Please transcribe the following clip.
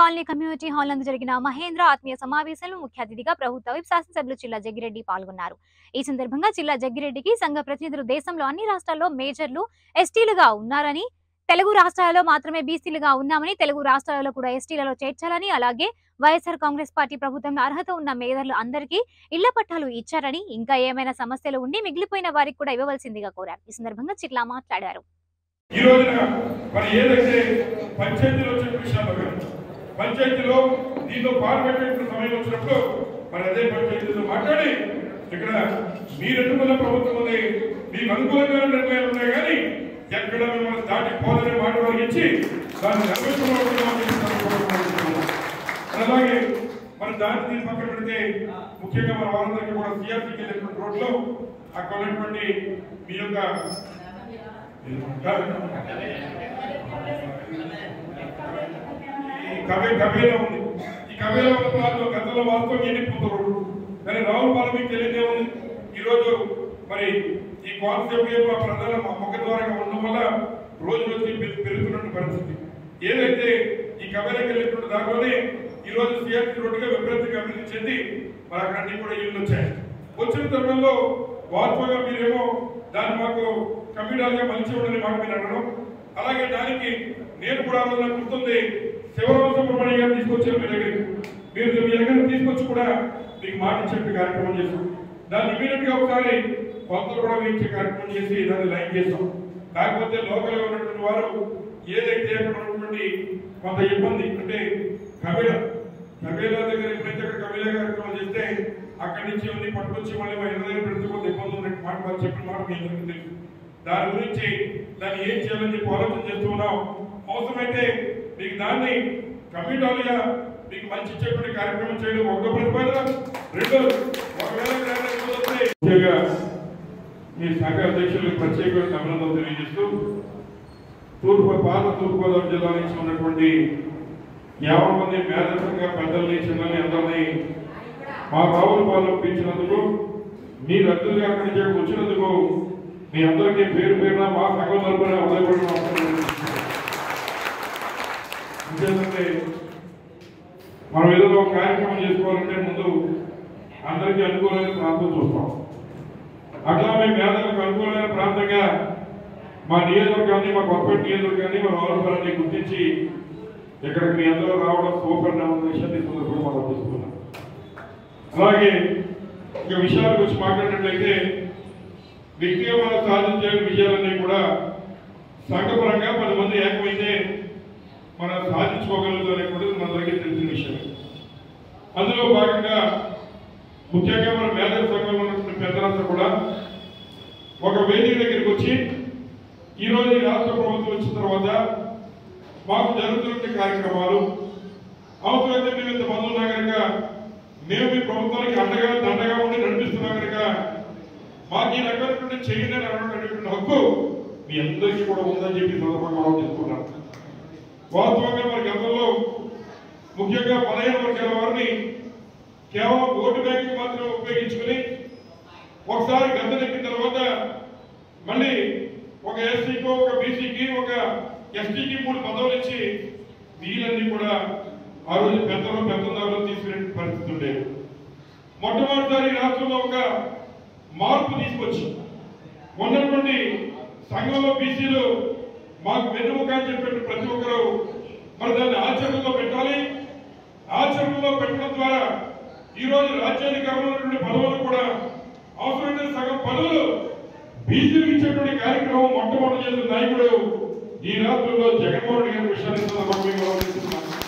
Colony community hall నందు జరిగిన మహేంద్ర ఆత్మీయ సమావేశంలో ముఖ్య అతిథిగా ప్రభుత్వ విప్ శాసనసభ్యులు చిల్లా జగ్గిరెడ్డి పాల్గొన్నారు ఈ సందర్భంగా చిల్లా జగ్గిరెడ్డికి సంఘ ప్రతినిధులు దేశంలో అన్ని రాష్ట్రాల్లో మేజర్లు ఎస్టీలుగా ఉన్నారని తెలుగు రాష్ట్రాలలో మాత్రమే బీసీలుగా ఉన్నామని తెలుగు రాష్ట్రాలలో కూడా ఎస్టీలలో చేర్చాలని అలాగే వైఎస్ఆర్ కాంగ్రెస్ పార్టీ ప్రభుత్వంలో అర్హత ఉన్న మేయర్లు అందరికీ ఇళ్ల పట్టాలు ఇచ్చారని ఇంకా ఏమైనా సమస్యలు ఉండి మిగిలిపోయిన వారికి కూడా ఇవ్వవలసిందిగా కోరారు ఈ సందర్భంగా చిట్లా మాట్లాడారు ఈ రోజున మరి ఏదైతే పంచాయతీలో వచ్చిన విషయాలు కానీ పంచాయతీలో దీంతో పాల్గొనేటువంటి సమయం వచ్చినప్పుడు మరి అదే పంచాయతీతో మాట్లాడి ఇక్కడ మీరు ఎన్నుకున్న ప్రభుత్వం ఉంది మీకు అనుకూలంగా నిర్ణయాలు ఉన్నాయి కానీ ఎక్కడ మిమ్మల్ని దాటి పోదనే మాట వారికి ఇచ్చి దాన్ని నెరవేర్చుకోవడం అలాగే మరి దాన్ని దీని పక్కన పెడితే ముఖ్యంగా మన వాళ్ళందరికీ కూడా సిఆర్సీకి వెళ్ళినటువంటి రోడ్లో అక్కడ ఉన్నటువంటి మీ యొక్క ఈ కవే కవేలో ఉంది ఈ కవేలో ఉన్న ప్రాంతంలో గతంలో వాస్తవం ఎండిపోతారు కానీ రావులపాలెం మీకు తెలియదే ఉంది ఈరోజు మరి ఈ కాన్సెప్ట్ ప్రజల ముఖ ద్వారా ఉండడం వల్ల రోజు రోజుకి పెరు- పెరుగుతున్న పరిస్థితి ఏదైతే ఈ కవేలకు వెళ్ళినటువంటి దాంట్లోనే ఈ రోజు సిఆర్సీ రోడ్డుగా విపరీతంగా అభివృద్ధి చెంది మరి అక్కడ అన్ని కూడా ఇల్లు వచ్చాయి వచ్చిన తరుణంలో వాస్తవంగా మీరేమో దాన్ని మాకు కమ్యూనల్గా మంచి ఉండని మాట మీరు అనడం అలాగే దానికి నేను కూడా ఆ రోజున గుర్తుంది శివరామ సుబ్రహ్మణ్య గారు తీసుకొచ్చారు మీ దగ్గరికి మీరు మీ దగ్గర తీసుకొచ్చి కూడా మీకు మాట చెప్పి కార్యక్రమం చేశాం దాన్ని ఇమీడియట్ గా ఒకసారి కొలతలు కూడా వేయించే కార్యక్రమం చేసి దాన్ని లైన్ చేస్తాం కాకపోతే లోకల్ గా ఉన్నటువంటి వారు ఏదైతే అక్కడ ఉన్నటువంటి కొంత ఇబ్బంది అంటే కబీల కబీలా దగ్గర ఎప్పుడైతే అక్కడ కబీలా కార్యక్రమం చేస్తే అక్కడి నుంచి అన్ని పట్టుకొచ్చి మళ్ళీ మా ఇళ్ళ దగ్గర పెడితే కొంత ఇబ్బంది ఉన్నట్టు మాట వారు చెప్పిన మాట మీ అందరికీ తెలుసు దాని గురించి దాన్ని ఏం చేయాలని చెప్పి ఆలోచన చేస్తూ ఉన్నాం అవసరమైతే మీకు దాన్ని కమ్యూనిటీగా మీకు మంచి చెప్పిన కార్యక్రమం చేయడం ఒక ప్రతిపాదన రెండు ఒకవేళ గ్రాండ్ ఎక్కువ వస్తే ముఖ్యంగా మీ సంఘ అధ్యక్షులకు ప్రత్యేకమైన అభినందనలు తెలియజేస్తూ తూర్పు పాత తూర్పుగోదావరి జిల్లా నుంచి ఉన్నటువంటి యాభై మంది మేధస్సంగా పెద్దల్ని చిన్నల్ని అందరినీ మా రావుల పాలన పెంచినందుకు మీ రద్దులుగా అక్కడి నుంచి ఇక్కడికి వచ్చినందుకు మీ అందరికీ పేరు పేరున మా సంఘం తరపున ఉదయపడిన ఇంకేంటంటే మనం ఏదో ఒక కార్యక్రమం చేసుకోవాలంటే ముందు అందరికీ అనుకూలమైన ప్రాంతం చూస్తాం అట్లా మేము పేదలకు అనుకూలమైన ప్రాంతంగా మా నియోజకవర్గాన్ని మా కొత్తపేట నియోజకవర్గాన్ని మా రావులపురాన్ని గుర్తించి ఇక్కడికి మీ అందరూ రావడం సూపర్ విషయాన్ని ఈ సందర్భంగా మనం తీసుకున్నాం అలాగే ఇక విషయాల గురించి మాట్లాడినట్లయితే వ్యక్తిగా మనం సాధించే విజయాలన్నీ కూడా సంఘపరంగా పది మంది ఏకమైతే మనం సాధించుకోగలుగుతాం అనేటువంటిది మనందరికీ తెలిసిన విషయం అందులో భాగంగా ముఖ్యంగా మన మేధక సంఘంలో ఉన్నటువంటి పెద్దలంతా కూడా ఒక వేదిక దగ్గరికి వచ్చి ఈ రోజు ఈ రాష్ట్ర ప్రభుత్వం వచ్చిన తర్వాత మాకు జరుగుతున్న కార్యక్రమాలు అవసరమైతే మేము ఇంతమంది ఉన్నా కనుక మేము మీ ప్రభుత్వానికి అండగా దండగా ఉండి నడిపిస్తున్నాం కనుక మాకు ఈ రకమైనటువంటి చేయండి అనేటువంటి హక్కు మీ అందరికీ కూడా ఉందని చెప్పి ఈ సందర్భంగా మనం తీసుకున్నాం వాస్తవంగా మన గతంలో ముఖ్యంగా పదహైదు వర్గాల వారిని కేవలం ఓటు బ్యాంకు మాత్రమే ఉపయోగించుకుని ఒకసారి గద్దెనెక్కిన తర్వాత మళ్ళీ ఒక ఎస్సీకి ఒక బీసీకి ఒక ఎస్టీకి మూడు పదవులు ఇచ్చి వీళ్ళన్నీ కూడా ఆ రోజు పెద్దలు పెద్దదారులు తీసుకునే పరిస్థితి ఉండేది మొట్టమొదటిసారి ఈ రాష్ట్రంలో ఒక మార్పు తీసుకొచ్చి ఉన్నటువంటి సంఘంలో బీసీలు మాకు వెన్నుముక అని చెప్పిన ప్రతి ఒక్కరూ మరి దాన్ని ఆచరణలో పెట్టాలి ఆచరణలో పెట్టడం ద్వారా ఈ రోజు రాజ్యాధికారంలో ఉన్నటువంటి పదవులు కూడా అవసరమైన సగం పదవులు బీసీలకు ఇచ్చేటువంటి కార్యక్రమం మొట్టమొదటి చేసిన నాయకుడు ఈ రాష్ట్రంలో జగన్మోహన్ రెడ్డి గారి విషయాన్ని ఈ సందర్భంగా మేము గౌరవిస్తున్నాం.